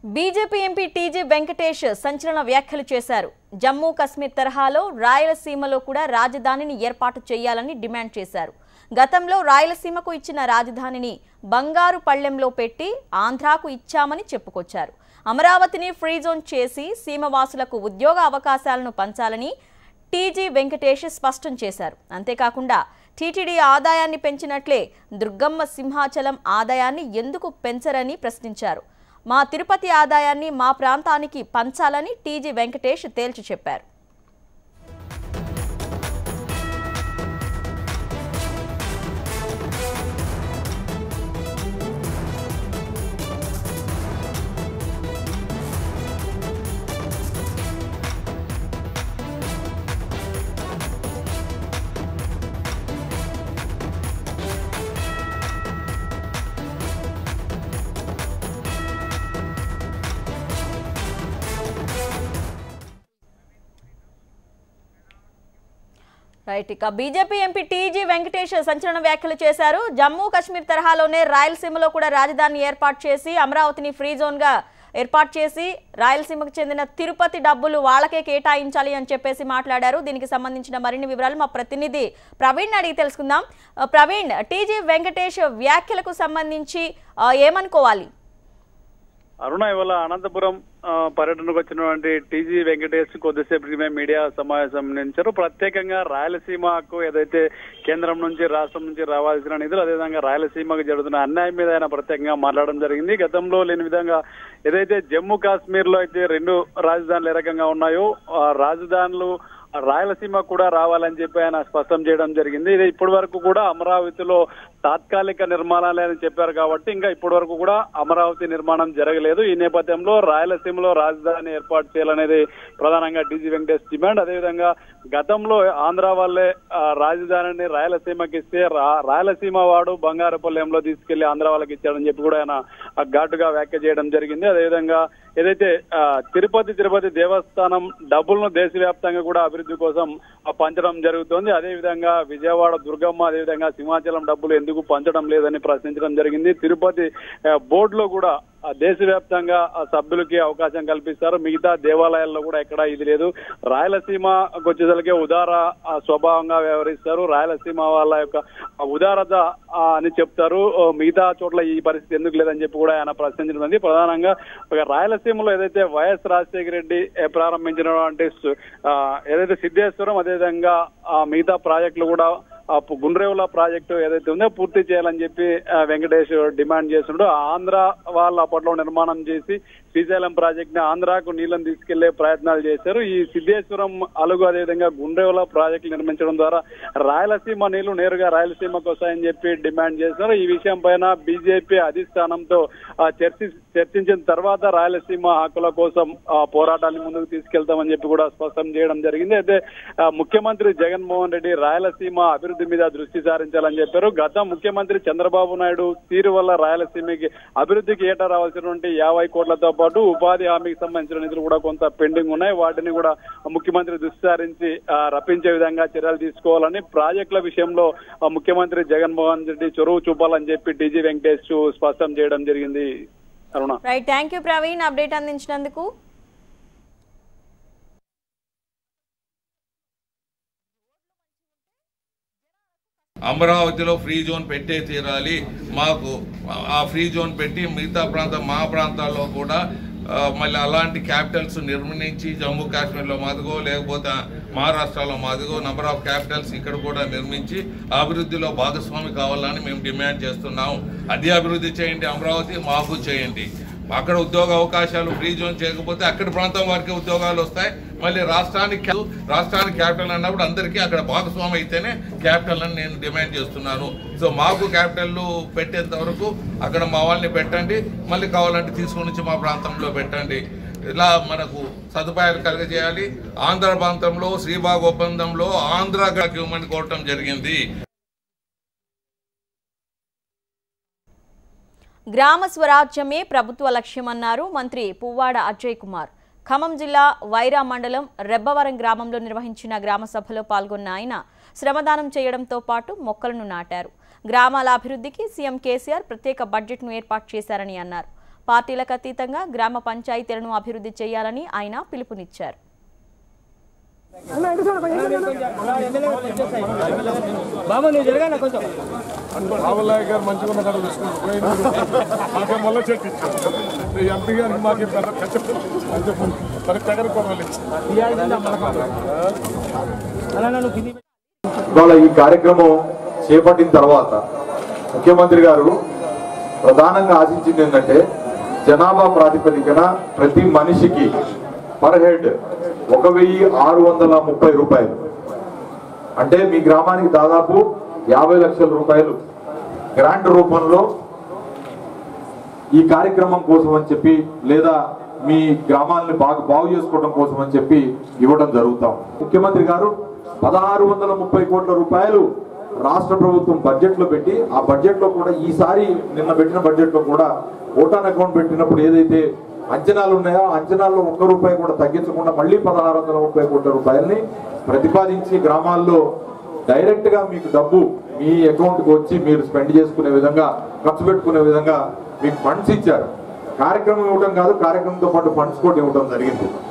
BJP MP TG Venkatesh సంచలన వ్యాఖ్యలు చేశారు జమ్మూ కశ్మీర్ తరహాలో రాయలసీమలో కూడా రాజధానిని ఏర్పాటు చేయాలని డిమాండ్ చేశారు గతంలో రాయలసీమకు ఇచ్చిన రాజధానిని బంగారు పళ్ళెంలో పెట్టి ఆంధ్రాకు ఇచ్చామని చెప్పుకొచ్చారు అమరావతిని ఫ్రీ జోన్ చేసి సీమవాసులకు ఉద్యోగ అవకాశాలను పంచాలని టీజీ వెంకటేష్ స్పష్టం చేశారు అంతేకాకుండా టీటీడీ ఆదాయాన్ని పెంచినట్లే దుర్గమ్మ సింహాచలం ఆదాయాన్ని ఎందుకు పెంచరని ప్రశ్నించారు మా తిరుపతి ఆదాయాన్ని మా ప్రాంతానికి పంచాలని టీజీ వెంకటేష్ తేల్చి చెప్పారు రైట్ ఇక బీజేపీ ఎంపీ టీజీ వెంకటేష్ సంచలన వ్యాఖ్యలు చేశారు జమ్మూ కాశ్మీర్ తరహాలోనే రాయలసీమలో కూడా రాజధాని ఏర్పాటు చేసి అమరావతిని ఫ్రీ జోన్ గా ఏర్పాటు చేసి రాయలసీమకు చెందిన తిరుపతి డబ్బులు వాళ్ళకే కేటాయించాలి అని చెప్పేసి మాట్లాడారు దీనికి సంబంధించిన మరిన్ని వివరాలు మా ప్రతినిధి ప్రవీణ్ అడిగి తెలుసుకుందాం ఆ, ప్రవీణ్ టీజీ వెంకటేష్ వ్యాఖ్యలకు సంబంధించి ఆ, ఏమనుకోవాలి అరుణ ఇవాళ అనంతపురం ఆ, పర్యటనకు వచ్చినటువంటి టీజీ వెంకటేష్ కొద్దిసేపు క్రితమే మీడియా సమావేశం నిర్వహించారు ప్రత్యేకంగా రాయలసీమకు ఏదైతే కేంద్రం నుంచి రాష్ట్రం నుంచి రావాల్సిన నిధులు అదేవిధంగా రాయలసీమకు జరుగుతున్న అన్యాయం మీద ఆయన ప్రత్యేకంగా మాట్లాడడం జరిగింది గతంలో లేని విధంగా ఏదైతే జమ్మూ కాశ్మీర్ లో అయితే రెండు రాజధానులు ఏ రకంగా ఉన్నాయో ఆ రాజధానులు రాయలసీమ కూడా రావాలని చెప్పి ఆయన స్పష్టం చేయడం జరిగింది ఇది ఇప్పటి వరకు కూడా అమరావతిలో తాత్కాలిక నిర్మాణాలే అని చెప్పారు కాబట్టి ఇంకా ఇప్పటి వరకు కూడా అమరావతి నిర్మాణం జరగలేదు ఈ నేపథ్యంలో రాయలసీమలో రాజధాని ఏర్పాటు చేయాలనేది ప్రధానంగా డీజీ వెంకటేష్ డిమాండ్ అదేవిధంగా గతంలో ఆంధ్ర వాళ్ళే ఆ, రాజధానిని రాయలసీమకి ఇస్తే రా- రాయలసీమ వాడు బంగారపల్లెంలో తీసుకెళ్లి ఆంధ్ర వాళ్ళకి ఇచ్చాడని చెప్పి కూడా ఆయన ఆ, ఘాటుగా వ్యాఖ్య చేయడం జరిగింది అదేవిధంగా ఏదైతే ఆ, తిరుపతి తిరుపతి దేవస్థానం డబ్బులను దేశవ్యాప్తంగా కూడా అభివృద్ధి కోసం ఆ, పంచడం జరుగుతోంది అదేవిధంగా విజయవాడ దుర్గమ్మ అదేవిధంగా సింహాచలం డబ్బులు ఎందుకు పంచడం లేదని ప్రశ్నించడం జరిగింది తిరుపతి ఆ, బోర్డులో కూడా ఆ, దేశవ్యాప్తంగా ఆ సభ్యులకి అవకాశం కల్పిస్తారు మిగతా దేవాలయాల్లో కూడా ఎక్కడ ఇది లేదు రాయలసీమకు వచ్చేసరికి ఉదార ఆ, స్వభావంగా వ్యవహరిస్తారు రాయలసీమ వాళ్ళ యొక్క ఆ, ఉదారత ఆ, అని చెప్తారు ఓ, మిగతా చోట్ల ఈ పరిస్థితి ఎందుకు లేదని చెప్పి కూడా ఆయన ప్రశ్నించడం జరిగింది. ప్రధానంగా ఒక రాయలసీమలో ఏదైతే వైఎస్ రాజశేఖర రెడ్డి ఏ, ప్రారంభించినటువంటి సు- ఆ, ఏదైతే సిద్ధేశ్వరం అదేవిధంగా ఆ, మిగతా ప్రాజెక్టులు కూడా ఆ పు- గుండ్రేవుల ప్రాజెక్టు ఏదైతే ఉందో పూర్తి చేయాలని చెప్పి ఆ, వెంకటేష్ డిమాండ్ చేస్తుండో ఆంధ్ర వాళ్ళు అప్పట్లో నిర్మాణం చేసి శ్రీశైలం ప్రాజెక్ట్ ని ఆంధ్రాకు నీళ్లను తీసుకెళ్లే ప్రయత్నాలు చేశారు ఈ సిద్ధేశ్వరం అలుగు అదేవిధంగా గుండ్రేవుల ప్రాజెక్టులు నిర్మించడం ద్వారా రాయలసీమ నీళ్లు నేరుగా రాయలసీమకు వస్తాయని చెప్పి డిమాండ్ చేశారు ఈ విషయం పైన బీజేపీ అధిష్టానంతో ఆ, చర్చి చర్చించిన తర్వాత రాయలసీమ హక్కుల కోసం ఆ, పోరాటాన్ని ముందుకు తీసుకెళ్తామని చెప్పి కూడా స్పష్టం చేయడం జరిగింది అయితే ఆ, ముఖ్యమంత్రి జగన్మోహన్ రెడ్డి రాయలసీమ అభివృద్ధి మీద దృష్టి సారించాలని చెప్పారు గత ముఖ్యమంత్రి చంద్రబాబు నాయుడు తీరు వల్ల రాయలసీమకి అభివృద్ధికి ఏటా రావాల్సినటువంటి యాభై కోట్లతో పాటు ఉపాధి హామీకి సంబంధించిన నిధులు కూడా కొంత పెండింగ్ ఉన్నాయి వాటిని కూడా ముఖ్యమంత్రి దృష్టి సారించి ఆ, రప్పించే విధంగా చర్యలు తీసుకోవాలని ప్రాజెక్టుల విషయంలో ఆ, ముఖ్యమంత్రి జగన్మోహన్ రెడ్డి చొరవ చూపాలని చెప్పి టీజీ వెంకటేష్ స్పష్టం చేయడం జరిగింది Aruna right thank you Praveen update అందించినందుకు అమరావతిలో ఫ్రీ జోన్ పెట్టే తీరాలి మాకు ఆ ఫ్రీ జోన్ పెట్టి మిగతా ప్రాంతం మా ప్రాంతాల్లో కూడా ఆ, మళ్ళీ అలాంటి క్యాపిటల్స్ నిర్మించి జమ్మూ కాశ్మీర్లో మాదిగో లేకపోతే మహారాష్ట్రలో మాదిగో నంబర్ ఆఫ్ క్యాపిటల్స్ ఇక్కడ కూడా నిర్మించి అభివృద్ధిలో భాగస్వామి కావాలని మేము డిమాండ్ చేస్తున్నాం అది అభివృద్ధి చేయండి అమరావతి మాకు చేయండి అక్కడ ఉద్యోగ అవకాశాలు ఫ్రీ జోన్ చేయకపోతే అక్కడ ప్రాంతం వారికి ఉద్యోగాలు వస్తాయి మళ్ళీ రాష్ట్రానికి రాష్ట్రానికి క్యాపిటల్ అన్నప్పుడు అందరికీ అక్కడ భాగస్వామి అయితేనే క్యాపిటల్ అని నేను డిమాండ్ చేస్తున్నాను సో మాకు క్యాపిటల్ పెట్టేంత వరకు అక్కడ మా వాళ్ళని పెట్టండి మళ్ళీ కావాలంటే తీసుకొని వచ్చి మా ప్రాంతంలో పెట్టండి ఇలా మనకు సదుపాయాలు కలగజేయాలి ఆంధ్ర ప్రాంతంలో శ్రీబాగ్ ఒప్పందంలో ఆంధ్ర ఇవ్వమని కోరటం జరిగింది గ్రామ స్వరాజ్యమే ప్రభుత్వ లక్ష్యమన్నారు మంత్రి పువ్వాడ అజయ్ కుమార్ ఖమ్మం జిల్లా వైరా మండలం రెబ్బవరం గ్రామంలో నిర్వహించిన గ్రామ సభలో పాల్గొన్న ఆయన శ్రమదానం చేయడంతో పాటు మొక్కలను నాటారు గ్రామాల అభివృద్ధికి సీఎం కేసీఆర్ ప్రత్యేక బడ్జెట్ను ఏర్పాటు చేశారని అన్నారు పార్టీలకు అతీతంగా గ్రామ పంచాయతీలను అభివృద్ధి చేయాలని ఆయన పిలుపునిచ్చారు బాబు నువ్వు జరగాలి కొంచెం రావులయ్య గారు మంచిగా ఉన్న కాడ చూసుకున్నాడు మాకే మొల్ల చెట్టు ఇచ్చారు ఈ ఎంపీ గారికి మాకే పెద్ద కచ్చ మరి తెగర కొనాలి అలా నువ్వు కింది ఇవాళ ఈ కార్యక్రమం చేపట్టిన తర్వాత ముఖ్యమంత్రి గారు ప్రధానంగా ఆశించింది ఏంటంటే జనాభా ప్రాతిపదికన ప్రతి మనిషికి పర్ హెడ్ ఒక వెయ్యి ఆరు వందల ముప్పై రూపాయలు అంటే మీ గ్రామానికి దాదాపు యాభై లక్షల రూపాయలు గ్రాంట్ రూపంలో ఈ కార్యక్రమం కోసం అని చెప్పి లేదా మీ గ్రామాలని బాగా బాగు చేసుకోవడం కోసం అని చెప్పి ఇవ్వడం జరుగుతాం ముఖ్యమంత్రి గారు పదహారు వందల ముప్పై కోట్ల రూపాయలు రాష్ట్ర ప్రభుత్వం బడ్జెట్ లో పెట్టి ఆ బడ్జెట్ లో కూడా ఈసారి నిన్న పెట్టిన బడ్జెట్ లో కూడా ఓటాన్ అకౌంట్ పెట్టినప్పుడు ఏదైతే అంచనాలు ఉన్నాయో ఆ అంచనాల్లో ఒక్క రూపాయి కూడా తగ్గించకుండా మళ్ళీ పదహారు వందల ముప్పై కోట్ల రూపాయలని ప్రతిపాదించి గ్రామాల్లో డైరెక్ట్ గా మీకు డబ్బు మీ అకౌంట్ కి వచ్చి మీరు స్పెండ్ చేసుకునే విధంగా ఖర్చు పెట్టుకునే విధంగా మీకు ఫండ్స్ ఇచ్చారు కార్యక్రమం ఇవ్వడం కాదు కార్యక్రమంతో పాటు ఫండ్స్ కూడా ఇవ్వడం జరిగింది